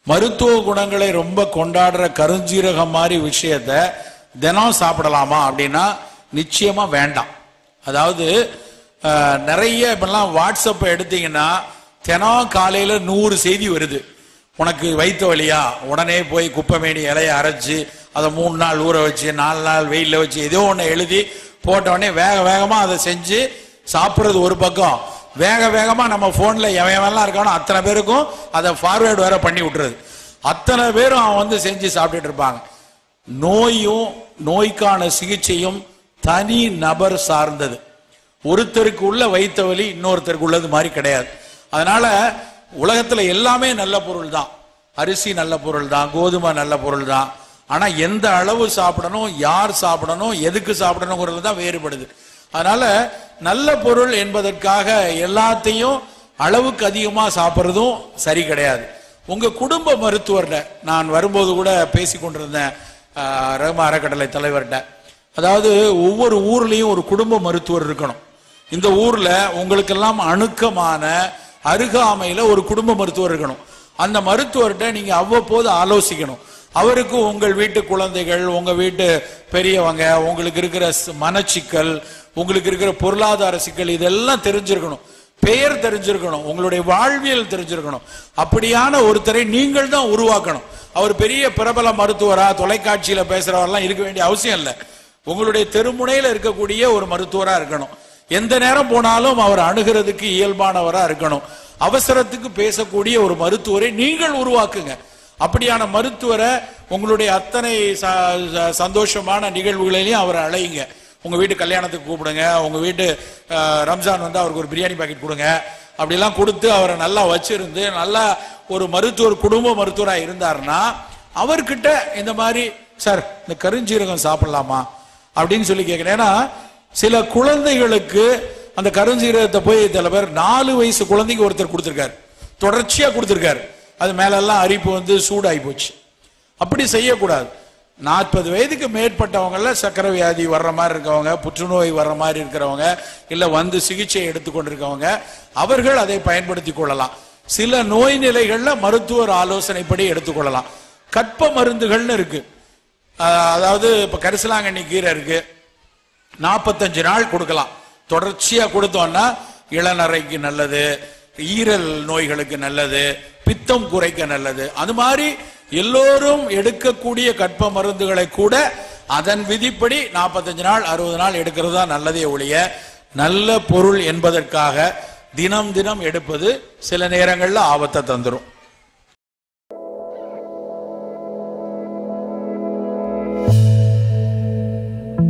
மருத்துவ குணங்களை ரொம்ப கொண்டாடுற கருஞ்சீரகம் மாதிரி விஷயத்த தினம் சாப்பிடலாமா அப்படின்னா நிச்சயமா வேண்டாம் அதாவது அஹ், நிறைய இப்பெல்லாம் வாட்ஸ்அப்பை எடுத்தீங்கன்னா தினம் காலையில நூறு செய்தி வருது உனக்கு வயிற்று வலியா உடனே போய் குப்பைமேனி இலைய அரைச்சு அதை மூணு நாள் ஊற வச்சு நாலு நாள் வெயில்ல வச்சு ஏதோ ஒன்று எழுதி போட்ட உடனே வேக வேகமா அதை செஞ்சு சாப்பிட்றது ஒரு பக்கம் வேக வேகமா நம்ம போன்ல எவன் எவன்லாம் இருக்கானோ அத்தனை பேருக்கும் அதை ஃபார்வேர்டு வேற பண்ணி விட்டுறது அத்தனை பேரும் அவன் வந்து செஞ்சு சாப்பிட்டுட்டு இருப்பாங்க நோயும் நோய்க்கான சிகிச்சையும் தனி நபர் சார்ந்தது ஒருத்தருக்கு உள்ள வைத்த வலி இன்னொருத்தருக்கு உள்ளது மாதிரி கிடையாது அதனால உலகத்துல எல்லாமே நல்ல பொருள் தான் அரிசி நல்ல பொருள் தான் கோதுமை நல்ல பொருள் தான் ஆனா எந்த அளவு சாப்பிடணும் யார் சாப்பிடணும் எதுக்கு சாப்பிடணுங்கிறது தான் வேறுபடுது அதனால நல்ல பொருள் என்பதற்காக எல்லாத்தையும் அளவுக்கு அதிகமா சாப்பிட்றதும் சரி கிடையாது உங்க குடும்ப மருத்துவர்கிட்ட நான் வரும்போது கூட பேசி கொண்டிருந்தேன் ஆஹ், ரகுமா அறக்கட்டளை தலைவர்கிட்ட அதாவது ஒவ்வொரு ஊர்லயும் ஒரு குடும்ப மருத்துவர் இருக்கணும் இந்த ஊர்ல உங்களுக்கெல்லாம் அணுக்கமான அருகாமையில ஒரு குடும்ப மருத்துவர் இருக்கணும் அந்த மருத்துவர்கிட்ட நீங்க அவ்வப்போது ஆலோசிக்கணும் அவருக்கு உங்கள் வீட்டு குழந்தைகள் உங்க வீட்டு பெரியவங்க உங்களுக்கு இருக்கிற ஸ்- மனச்சிக்கல் உங்களுக்கு இருக்கிற பொருளாதார சிக்கல் இதெல்லாம் தெரிஞ்சிருக்கணும் பெயர் தெரிஞ்சிருக்கணும் உங்களுடைய வாழ்வியல் தெரிஞ்சிருக்கணும் அப்படியான ஒருத்தரை நீங்கள் தான் உருவாக்கணும் அவர் பெரிய பிரபல மருத்துவரா தொலைக்காட்சியில பேசுறவரெல்லாம் இருக்க வேண்டிய அவசியம் இல்லை உங்களுடைய தெருமுனையில இருக்கக்கூடிய ஒரு மருத்துவரா இருக்கணும் எந்த நேரம் போனாலும் அவர் அணுகிறதுக்கு இயல்பானவரா இருக்கணும் அவசரத்துக்கு பேசக்கூடிய ஒரு மருத்துவரை நீங்கள் உருவாக்குங்க அப்படியான மருத்துவரை உங்களுடைய அத்தனை ச- ச- சந்தோஷமான நிகழ்வுகளிலையும் அவரை அழையுங்க உங்க வீட்டு கல்யாணத்துக்கு கூப்பிடுங்க உங்க வீட்டு அஹ், ரம்ஜான் வந்து அவருக்கு ஒரு பிரியாணி பாக்கெட் கொடுங்க அப்படிலாம் கொடுத்து அவரை நல்லா வச்சிருந்து நல்லா ஒரு மருத்துவர் குடும்ப மருத்துவரா இருந்தாருன்னா அவர்கிட்ட இந்த மாதிரி சார் இந்த கருஞ்சீரகம் சாப்பிடலாமா அப்படின்னு சொல்லி கேட்கிறேன் ஏன்னா சில குழந்தைகளுக்கு அந்த கருஞ்சீரகத்தை போய் சில பேர் நாலு வயசு குழந்தைக்கு ஒருத்தர் கொடுத்திருக்காரு தொடர்ச்சியா கொடுத்திருக்காரு அது மேலெல்லாம் அரிப்பு வந்து சூடாகி போச்சு அப்படி செய்யக்கூடாது நாற்பது வயதுக்கு மேற்பட்டவங்கள சக்கரை வியாதி வர்ற மாதிரி இருக்கவங்க புற்றுநோய் வர்ற மாதிரி இருக்கிறவங்க இல்ல வந்து சிகிச்சை எடுத்துக்கொண்டிருக்கவங்க அவர்கள் அதை பயன்படுத்திக் கொள்ளலாம் சில நோய் நிலைகள்ல மருத்துவர் ஆலோசனைப்படி எடுத்துக்கொள்ளலாம் கற்ப மருந்துகள்னு இருக்கு ஆஹ் அதாவது இப்ப கரிசலாங்கண்ணி கீரை இருக்கு நாற்பத்தஞ்சு நாள் கொடுக்கலாம் தொடர்ச்சியா கொடுத்தோம்னா இளநரைக்கு நல்லது ஈரல் நோய்களுக்கு நல்லது பித்தம் குறைக்க நல்லது அது மாதிரி எல்லோரும் எடுக்கக்கூடிய கற்ப மருந்துகளை கூட அதன் விதிப்படி நாற்பத்தஞ்சு நாள் அறுபது நாள் எடுக்கிறது தான் நல்லதே ஒழிய நல்ல பொருள் என்பதற்காக தினம் தினம் எடுப்பது சில நேரங்கள்ல ஆபத்தை தந்துரும்